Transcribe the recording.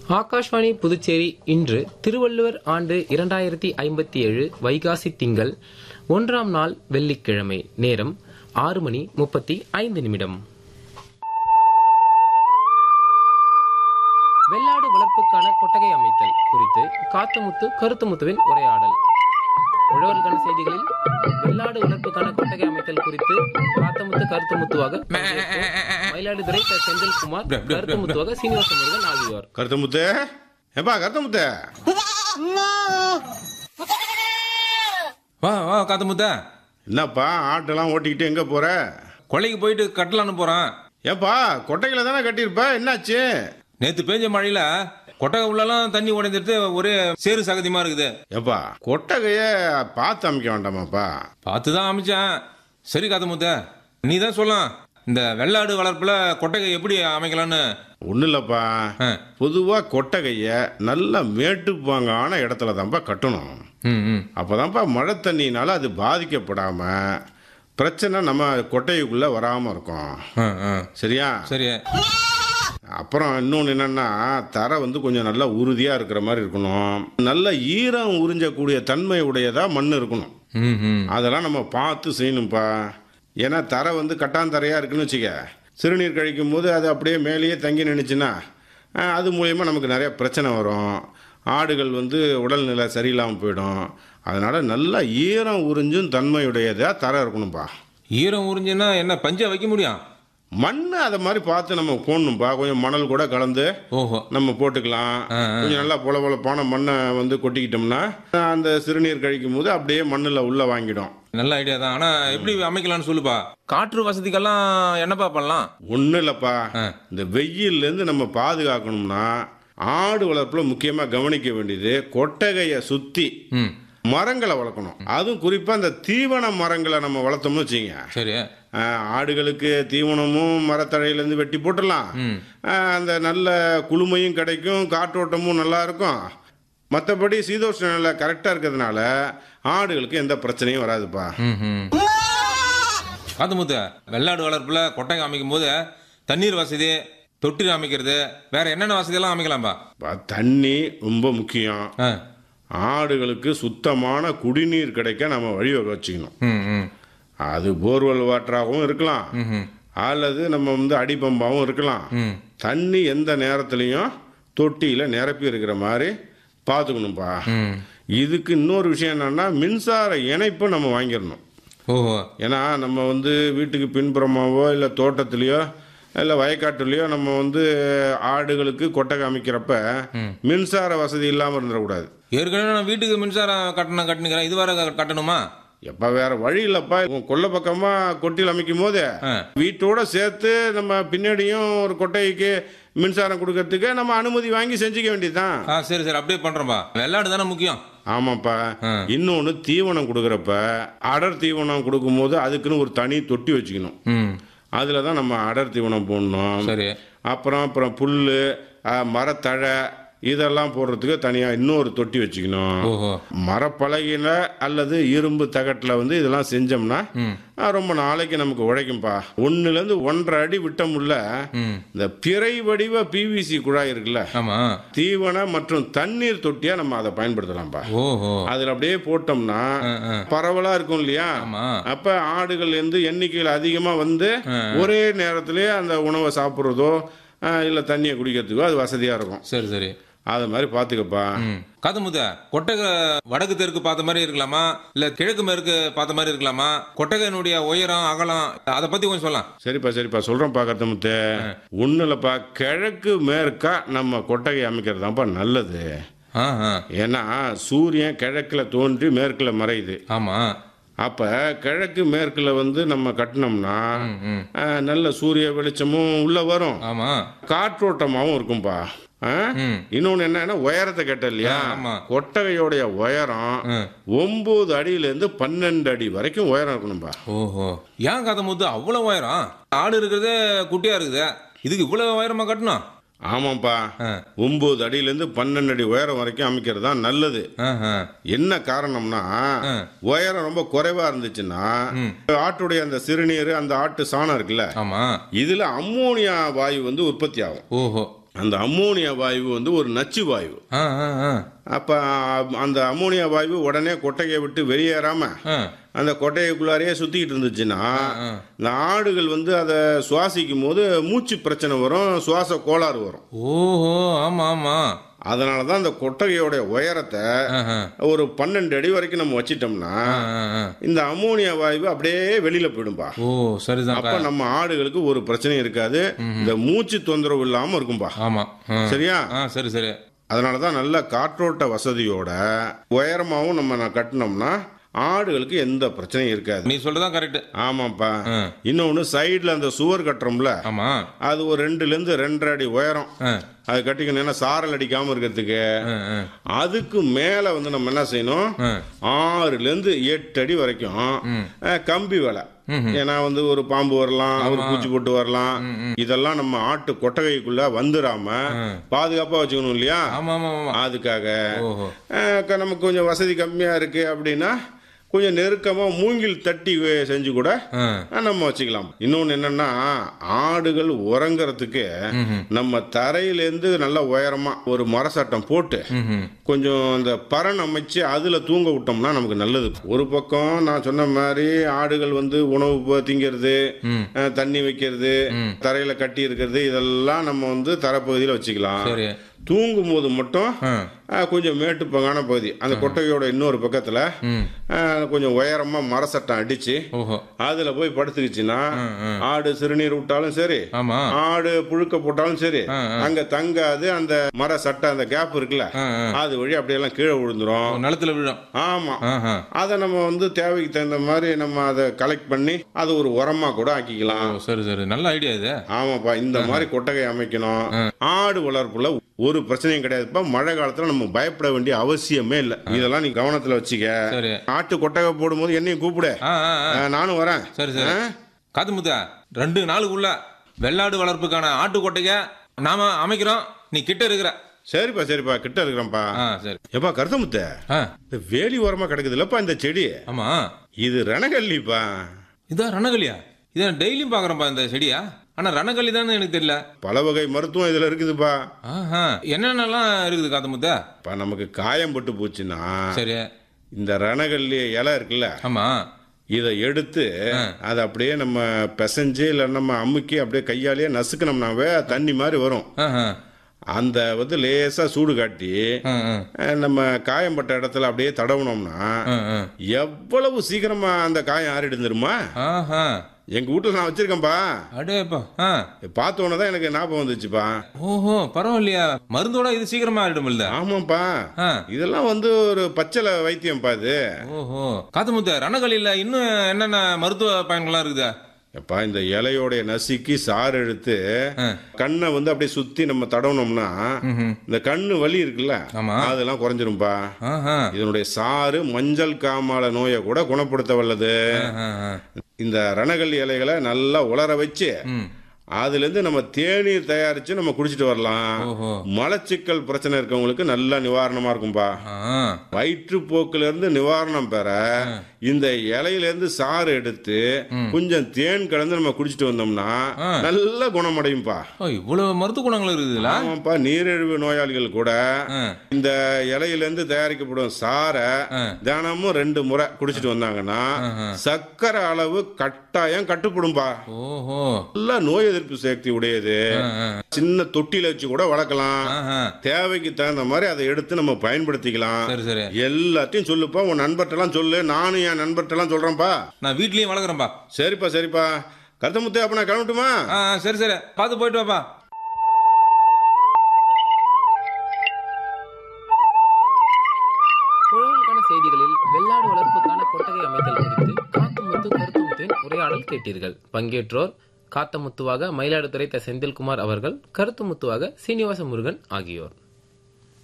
ஆகாஷ்வாணி புதுச்சேரி இன்று திருவள்ளுவர் ஆண்டு இரண்டாயிரத்தி ஐம்பத்தி ஏழு வைகாசி திங்கள் ஒன்றாம் நாள் வெள்ளிக்கிழமை நேரம் ஆறு மணி முப்பத்தி ஐந்து நிமிடம் வெள்ளாடு வளர்ப்புக்கான கொட்டகை அமைத்தல் குறித்து காத்தமுத்து கருத்துமுத்துவின் உரையாடல் உழவர்களுக்கான செய்திகளில் வெள்ளாடு வளர்ப்புக்கான கொட்டகை அமைத்தல் குறித்து காத்தமுத்து கருத்துமுத்துவாக பங்கேற்போர் மயிலாடுதுறை க. செந்தில்குமார் கருத்துமுத்துவாக சீனிவாச முருகன் ஆகியோர் கருத்தமுத்து ஏப்பா கருத்தமுத்து வா வா காத்து முத்த என்னப்பா ஆட்டெல்லாம் ஓட்டிக்கிட்டு எங்க போற கொல்லைக்கு போயிட்டு கட்டலான்னு போறான் ஏப்பா கொட்டையில தானே கட்டியிருப்ப என்னாச்சு நேத்து பேஞ்ச மழையில கொட்டகை உள்ளலாம் தண்ணி உடைஞ்சிட்டு ஒரே சேறு சகதியமா இருக்குது ஏப்பா கொட்டகைய பார்த்து அமைக்க வேண்டாமாப்பா பார்த்து தான் அமைச்சேன் சரி காத்து முத்த நீ தான் சொல்லலாம் இந்த வெள்ளாடு வளர்ப்புல கொட்டகை எப்படி அமைக்கலான்னு ஒன்றும் இல்லைப்பா ஆ. பொதுவாக கொட்டகைய நல்ல மேட்டுப்பாங்கான இடத்துல தான்ப்பா கட்டணும் ம் ம் அப்போதான்ப்பா மழை தண்ணினால அது பாதிக்கப்படாம பிரச்சனை நம்ம கொட்டைக்குள்ளே வராமல் இருக்கும் ஆ, ஆ. சரியா சரி அப்புறம் இன்னொன்று என்னன்னா தரை வந்து கொஞ்சம் நல்லா உறுதியாக இருக்கிற மாதிரி இருக்கணும் நல்ல ஈரம் உறிஞ்சக்கூடிய தன்மை உடையதாக மண் இருக்கணும் ம் ம் அதெல்லாம் நம்ம பார்த்து செய்யணும்ப்பா ஏன்னா தரை வந்து கட்டாந்தரையாக இருக்குன்னு வச்சுக்க சிறுநீர் கழிக்கும் போது அது அப்படியே மேலேயே தங்கி நின்றுச்சுன்னா அஹ், அது மூலயமா நமக்கு நிறைய பிரச்சனை வரும் ஆடுகள் வந்து உடல்நிலை சரியில்லாமல் போயிடும் அதனால் நல்லா ஈரம் உறிஞ்சும் தன்மையுடையதாக தரை இருக்கணும்ப்பா ஈரம் உறிஞ்சுன்னா என்ன பஞ்சை வைக்க முடியும் மண் அதை மாதிரி பார்த்து நம்ம போடணும்ப்பா கொஞ்சம் மணல் கூட கலந்து ஓஹோ நம்ம போட்டுக்கலாம் ஆ, ஆ. கொஞ்சம் நல்லா பொல பொலப்பான மண்ணை வந்து கொட்டிக்கிட்டோம்னா அந்த சிறுநீர் கழிக்கும் போது அப்படியே மண்ணில் உள்ள வாங்கிடும் நல்ல ஐடியா தான் ஆனா எப்படி அமைக்கலாம்னு சொல்லுப்பா காற்று வசதிக்கெல்லாம் என்னப்பா பண்ணலாம் ஒன்றும் இல்லைப்பா ஆ. இந்த வெயில்லேருந்து நம்ம பாதுகாக்கணும்னா ஆடு வளர்ப்பில் முக்கியமாக கவனிக்க வேண்டியது கொட்டகையை சுற்றி ம் மரங்களை வளர்க்கணும் அதுவும் குறிப்பாக அந்த தீவன மரங்களை நம்ம வளர்த்தோம்னு வச்சுங்க சரி ஆடுகளுக்கு தீவனமும் மரத்தழையிலேருந்து வெட்டி போட்டுடலாம் ம் ஆ, அந்த நல்ல குளுமையும் கிடைக்கும் காற்றோட்டமும் நல்லா இருக்கும் மற்றபடி சீதோஷ்ண நிலை கரெக்டாக இருக்கிறதுனால ஆடுகளுக்கு எந்த பிரச்சனையும் வராதுப்பா ம் ம் காத்து முத்து வெள்ளாடு வளர்ப்புல கொட்டகை அமைக்கும் போது தண்ணீர் வசதி தொட்டி அமைக்கிறது வேற என்னென்ன வசதியெல்லாம் அமைக்கலாம்பா பா, தண்ணி ரொம்ப முக்கியம் ஆ ஆடுகளுக்கு சுத்தமான குடிநீர் கிடைக்க நம்ம வழிவகை வச்சுக்கணும் ம் ம் அது போர்வெல் வாட்டராகவும் இருக்கலாம் ம் அல்லது நம்ம வந்து அடிப்பம்பாகவும் இருக்கலாம் ம் தண்ணி எந்த நேரத்துலையும் தொட்டியில் நிரப்பி இருக்கிற மாதிரி பார்த்துக்கணும்ப்பா ம் இதுக்கு இன்னொரு விஷயம் என்னன்னா மின்சார இணைப்பு நம்ம வாங்கிடணும் ஓஹோ ஏன்னா நம்ம வந்து வீட்டுக்கு பின்புறமாவோ இல்லை தோட்டத்துலேயோ இல்லை வயக்காட்டுலேயோ நம்ம வந்து ஆடுகளுக்கு கொட்டகை அமைக்கிறப்ப மின்சார வசதி இல்லாமல் இருந்துடக்கூடாது ஏற்கனவே நான் வீட்டுக்கு மின்சாரம் கட்டணம் கட்டணுங்கிறேன் இது வேற க- கட்டணுமா எப்ப வேற வழி இல்லப்பா உன் கொல்லை பக்கமா கொட்டில் அமைக்கும் போது ஆ. வீட்டோட சேர்த்து நம்ம பின்னாடியும் ஒரு கொட்டைக்கு மின்சாரம் கொடுக்கறதுக்கு நம்ம அனுமதி வாங்கி செஞ்சுக்க வேண்டியதுதான் ஆ சரி சரி அப்படியே பண்றோம்பா வெள்ளாடு தானே முக்கியம் ஆமாப்பா ஆ. இன்னொன்று தீவனம் கொடுக்குறப்ப அடர் தீவனம் கொடுக்கும்போது அதுக்குன்னு ஒரு தனி தொட்டி வச்சுக்கணும் ம் அதில் தான் நம்ம அடர் தீவனம் போடணும் சரி அப்புறம் அப்புறம் புல் மரத்தழை இதெல்லாம் போடுறதுக்கு தனியாக இன்னொரு தொட்டி வச்சுக்கணும் ஓஹோ மரப்பலகையில் அல்லது இரும்பு தகட்டில் வந்து இதெல்லாம் செஞ்சோம்னா ம் ஆ, ரொம்ப நாளைக்கு நமக்கு உழைக்கும்பா ஒன்றுலேருந்து ஒன்றரை அடி விட்டமுள்ள ம் இந்த பிறை வடிவ பிவிசி குழாய் இருக்குல்ல ஆமா தீவன மற்றும் தண்ணீர் தொட்டியா நம்ம அதை பயன்படுத்தலாம்ப்பா ஓஹோ அதில் அப்படியே போட்டோம்னா ஆ, ஆ. பரவலா இருக்கும் இல்லையா ஆமா அப்ப ஆடுகள் வந்து எண்ணிக்கையில் அதிகமா வந்து ஒரே நேரத்திலே அந்த உணவை சாப்பிட்றதோ இல்ல தண்ணியை குடிக்கிறதுக்கோ அது வசதியா இருக்கும் சரி சரி அது மாதிரி பாத்துக்கப்பா ம் காது முத்த கொட்டகை வடக்கு தெற்கு பார்த்த மாதிரி இருக்கலாமா இல்ல கிழக்கு மேற்கு பார்த்த மாதிரி இருக்கலாமா கொட்டகையினுடைய உயரம் அகலம் அதை பத்தி கொஞ்சம் சொல்லலாம் சரிப்பா சரிப்பா சொல்றேன் பாக்கத்த முத்து ஒன்றும் இல்லப்பா கிழக்கு மேற்கா நம்ம கொட்டகை அமைக்கிறது தான்ப்பா நல்லது ஆ ஆ ஏன்னா சூரியன் கிழக்குல தோன்றி மேற்குல மறையுது ஆமா அப்ப கிழக்கு மேற்குல வந்து நம்ம கட்டினோம்னா ம், ம் ஆ, நல்ல சூரிய வெளிச்சமும் உள்ள வரும் ஆமா காற்றோட்டமாவும் இருக்கும்பா ஆ? ம் இன்னொன்னு என்னன்னா உயரத்தை கேட்ட இல்லையா ஆ, ஆமா. கொட்டகையோடைய உயரம் ம். ஒன்பது அடியில இருந்து பன்னெண்டு அடி வரைக்கும் உயரம் இருக்கணும்பா ஓஹோ ஏன் காத முத்து அவ்வளவு உயரம் ஆடு இருக்கிறதே குட்டியா இருக்குது இதுக்கு இவ்வளவு உயரமா கட்டணும் ஆமாப்பா ஆ. ஒன்பது அடியில இருந்து பன்னெண்டு அடி உயரம் வரைக்கும் அமைக்கிறது தான் நல்லது ஆஹா. என்ன காரணம்னா ஆ. உயரம் ரொம்ப குறைவா இருந்துச்சுன்னா ம். ஆட்டுடைய அந்த சிறுநீர் அந்த ஆட்டு சாணம் இருக்குல்ல ஆமா இதுல அம்மோனியா வாயு வந்து உற்பத்தி ஆகும் ஓஹோ அந்த அம்மோனியா வாயு வந்து ஒரு நச்சு வாயு ஆ ஆ ஆ அப்ப அந்த அம்மோனியா வாயு உடனே கொட்டையை விட்டு வெளியேறாம ஆ அந்த கொட்டைக்குள்ளாரையே சுத்திக்கிட்டு இருந்துச்சுன்னா இந்த ஆடுகள் வந்து அதை சுவாசிக்கும் போது மூச்சு பிரச்சனை வரும் சுவாச கோளாறு வரும் ஓஹோ ஆமா ஆமா அதனால தான் அந்த கொட்டகையோட உயரத்தை ஆஹா. ஒரு பன்னெண்டு அடி வரைக்கும் நம்ம வச்சிட்டோம்னா ஆ, ஆ, ஆ. இந்த அம்மோனியா வாயு அப்படியே வெளியில போயிடும்பா ஓ சரிதான் அப்ப நம்ம ஆடுகளுக்கு ஒரு பிரச்சனையும் இருக்காது இந்த மூச்சு தொந்தரவு இல்லாம இருக்கும்பா ஆமா ஆ. சரியா ஆ சரி சரி அதனால தான் நல்ல காற்றோட்ட வசதியோட உயரமாவும் நம்ம நான் கட்டினோம்னா ஆடுகளுக்கு எந்த பிரச்சனையும் இருக்காது நீ சொல்றதான் கரெக்ட் ஆமாப்பா ஆ. இன்னொன்னு சைடுல அந்த சுவர் கட்டுறோம்ல ஆமா அது ஒரு ரெண்டுல இருந்து ரெண்டரை அடி உயரம் ஆ, அது கட்டிக்கணும் ஏன்னா சாரல் அடிக்காம இருக்கிறதுக்கு ஆ, ஆ. அதுக்கு மேல வந்து நம்ம என்ன செய்யணும் ஆ. ஆறுல இருந்து எட்டு அடி வரைக்கும் அஹ், கம்பி வேலை ஏன்னா வந்து ஒரு பாம்பு வரலாம் ஒரு பூச்சி போட்டு வரலாம் இதெல்லாம் நம்ம ஆட்டு கொட்டகைக்குள்ள வந்துடாம பாதுகாப்பா வச்சுக்கணும் இல்லையா ஆமா ஆமா ஆமா அதுக்காக ஓஹோ அஹ், க- நமக்கு கொஞ்சம் வசதி கம்மியா இருக்கு அப்படின்னா கொஞ்சம் நெருக்கமா மூங்கில் தட்டி செஞ்சு கூட ஆ. அஹ், நம்ம வச்சுக்கலாம் இன்னொன்னு என்னன்னா ஆடுகள் உறங்குறதுக்கு நம்ம தரையிலேருந்து நல்ல உயரமா ஒரு மரசட்டம் போட்டு ம்ஹும். கொஞ்சம் அந்த பரண் அமைச்சு அதுல தூங்க விட்டோம்னா நமக்கு நல்லது ஒரு பக்கம் நான் சொன்ன மாதிரி ஆடுகள் வந்து உணவு ப- திங்கிறது ம். அஹ், தண்ணி வைக்கிறது தரையில கட்டி இருக்கிறது இதெல்லாம் நம்ம வந்து தரப்பகுதியில் வச்சுக்கலாம் சரி தூங்கும் போது மட்டும் ஆ. அஹ், கொஞ்சம் மேட்டுப்பங்கான பகுதி அந்த கொட்டகையோட இன்னொரு பக்கத்துல ம். அஹ், கொஞ்சம் உயரமா மரசட்டம் அடிச்சு ஓஹோ அதுல போய் படுத்துக்கிச்சுன்னா ஆடு சிறுநீர் விட்டாலும் சரி ஆமா ஆடு புழுக்க போட்டாலும் சரி ஆ, அங்க தங்காது அந்த மர சட்டை அந்த கேப் இருக்குல்ல ஆ, ஆ. அது வழி அப்படியெல்லாம் கீழே விழுந்துரும் நிலத்துல விழும் ஆமா ஆஹா. அதை நம்ம வந்து தேவைக்கு தகுந்த மாதிரி நம்ம அதை கலெக்ட் பண்ணி அது ஒரு உரமா கூட ஆக்கிக்கலாம் ஓ சரி சரி நல்ல ஐடியா இது ஆமாப்பா இந்த மாதிரி கொட்டகை அமைக்கணும் ஆடு வளர்ப்புல ஒரு பிரச்சனையும் கிடையாதுப்பா மழை காலத்துல நம்ம பயப்பட வேண்டிய அவசியமே இல்லை இதெல்லாம் நீ கவனத்துல வச்சுக்க சரி ஆட்டு கொட்டகை போடும்போது என்னையும் கூப்பிடு ஆ ஆ ஆ. அஹ், நானும் வரேன் சரி சரி காத்து முத்தா ரெண்டு நாளுக்குள்ள வெள்ளாடு வளர்ப்புக்கான ஆட்டு கொட்டையை நாம அமைக்கிறோம் நீ கிட்ட இருக்கிற சரிப்பா சரிப்பா கிட்ட இருக்கிறேன்ப்பா ஆ சரி எப்பா கருத்தமுத்த ஆ இந்த வேலி ஓரமா கிடக்குது இல்லப்பா இந்த செடி ஆமா இது ரணகல்லிப்பா இதான் ரணகலியா இதான் டெய்லியும் பாக்குறேன்ப்பா இந்த செடியா ஆனா ரணகல்லி தான் எனக்கு தெரியல பல வகை மருத்துவம் இதுல இருக்குதுப்பா ஆஹா என்னென்னலாம் இருக்குது காத்து முத்தா இப்ப நமக்கு காயம் பட்டு போச்சுன்னா சரி இந்த ரணகல்லி இலை இருக்குல்ல ஆமா இதை எடுத்து அதை அப்படியே நம்ம பிசைஞ்சு இல்லை நம்ம அமுக்கி அப்படியே கையாலேயே நசுக்கினோம்னாவே தண்ணி மாதிரி வரும் ஆஹா. அந்த வந்து லேசா சூடு காட்டி ஆ, ஆ. அஹ், நம்ம காயம்பட்ட இடத்துல அப்படியே தடவுனோம்னா ஆ, ஆ. எவ்வளவு சீக்கிரமா அந்த காயம் ஆறிடும் தெரியுமா ஆஹா எங்க வீட்டுல நான் வச்சிருக்கேன்ப்பா அடேப்பா ஆ பார்த்தோன்னே தான் எனக்கு ஞாபகம் வந்துச்சுப்பா ஓஹோ பரவாயில்லையா மருந்தோட இது சீக்கிரமா ஆயிடும் இல்ல ஆமாப்பா ஆ. இதெல்லாம் வந்து ஒரு பச்சளை வைத்தியம்ப்பா இது ஓஹோ காத்து முத்த ரணகலில இன்னும் என்னென்ன மருத்துவ பயன்கள்லாம் இருக்குதா எப்பா இந்த இலையோடைய நசுக்கி சாறு எடுத்து ஆ. கண்ணை வந்து அப்படியே சுத்தி நம்ம தடவுனோம்னா ம்ஹும். இந்த கண்ணு வலி இருக்குல்ல ஆமா. அதெல்லாம் குறைஞ்சிரும்பா ஆஹா இதனுடைய சாறு மஞ்சள் காமால நோயை கூட குணப்படுத்த வல்லது ஆஹா, ஆஹா. இந்த ரணகல்லி இலைகளை நல்லா உலர வச்சு ம். அதுல இருந்து நம்ம தேநீர் தயாரிச்சு நம்ம குடிச்சிட்டு வரலாம் ஓஹோ மலச்சிக்கல் பிரச்சனை இருக்கவங்களுக்கு நல்ல நிவாரணமா இருக்கும்பா ஆ வயிற்றுப்போக்குல இருந்து நிவாரணம் பெற இந்த இலையில இருந்து சாறு எடுத்து கொஞ்சம் தேன் கலந்து நம்ம குடிச்சிட்டு வந்தோம்னா நல்ல குணமடையும்பா ஓ, இவ்வளவு மருத்துவ குணங்கள் இருக்குதுல்ல ஆமாப்பா நீரிழிவு நோயாளிகள் கூட ஆ. இந்த இலையில இருந்து தயாரிக்கப்படும் சாரை தினமும் ரெண்டு முறை குடிச்சிட்டு வந்தாங்கன்னா சர்க்கரை அளவு கட்டாயம் கட்டுப்படும்பா ஓஹோ நல்ல நோய் எதிர்ப்பு சக்தி உடையது ஆ, ஆ. சின்ன தொட்டில வச்சு கூட வளர்க்கலாம் ஆஹா. தேவைக்கு தகுந்த மாதிரி அதை எடுத்து நம்ம பயன்படுத்திக்கலாம் சரி சரி எல்லாத்தையும் சொல்லுப்பா உன் நண்பர்கிட்டலாம் சொல்லு நானும் என் நண்பர்கிட்டலாம் சொல்றேன்ப்பா நான் வீட்லயும் வளர்க்குறேன்பா சரிப்பா சரிப்பா கருத்தமுத்து அப்ப நான் கிளம்பட்டுமா ஆ ஆ, சரி சரி பார்த்து போயிட்டு வாப்பா உழவர்களுக்கான செய்திகளில் வெள்ளாடு வளர்ப்புக்கான கொட்டகை அமைத்தல் குறித்து காத்தமுத்து கருத்துமுத்துவின் உரையாடல் கேட்டீர்கள் பங்கேற்றோர் காத்தமுத்துவாக மயிலாடுதுறை த செந்தில்குமார் அவர்கள் கருத்துமுத்துவாக சீனிவாச முருகன் ஆகியோர்